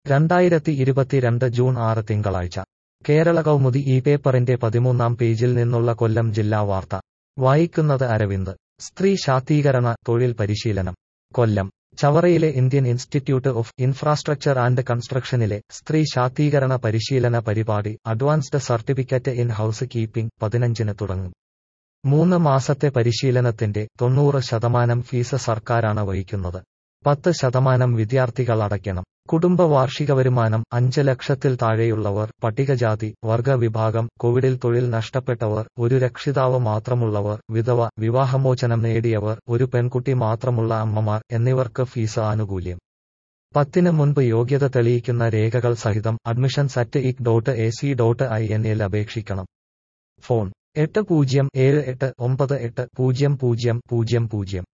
രണ്ടായിരത്തി ഇരുപത്തിരണ്ട് ജൂൺ ആറ് തിങ്കളാഴ്ച കേരള കൗമുദി ഈ പേപ്പറിന്റെ പതിമൂന്നാം പേജിൽ നിന്നുള്ള കൊല്ലം ജില്ലാ വാർത്ത വായിക്കുന്നത് അരവിന്ദ് സ്ത്രീ ശാക്തീകരണ തൊഴിൽ പരിശീലനം കൊല്ലം ചവറയിലെ Indian institute of infrastructure and കൺസ്ട്രക്ഷനിലെ സ്ത്രീ ശാക്തീകരണ പരിശീലന പരിപാടി advanced certificate in house keeping പതിനഞ്ചിന് തുടങ്ങും മൂന്ന് മാസത്തെ പരിശീലനത്തിന്റെ തൊണ്ണൂറ് ശതമാനം ഫീസ് സർക്കാരാണ് വഹിക്കുന്നത് പത്ത് ശതമാനം വിദ്യാർത്ഥികൾ അടയ്ക്കണം കുടുംബ വാർഷിക വരുമാനം അഞ്ച് ലക്ഷത്തിൽ താഴെയുള്ളവർ പട്ടികജാതി വർഗ വിഭാഗം കോവിഡിൽ തൊഴിൽ നഷ്ടപ്പെട്ടവർ ഒരു രക്ഷിതാവ് മാത്രമുള്ളവർ വിധവ വിവാഹമോചനം നേടിയവർ ഒരു പെൺകുട്ടി മാത്രമുള്ള അമ്മമാർ എന്നിവർക്ക് ഫീസ് ആനുകൂല്യം പത്തിന് മുൻപ് യോഗ്യത തെളിയിക്കുന്ന രേഖകൾ സഹിതം admissions at IIIC dot A C dot I N L അപേക്ഷിക്കണം ഫോൺ എട്ട് പൂജ്യം ഏഴ് എട്ട് ഒമ്പത് എട്ട് പൂജ്യം പൂജ്യം പൂജ്യം പൂജ്യം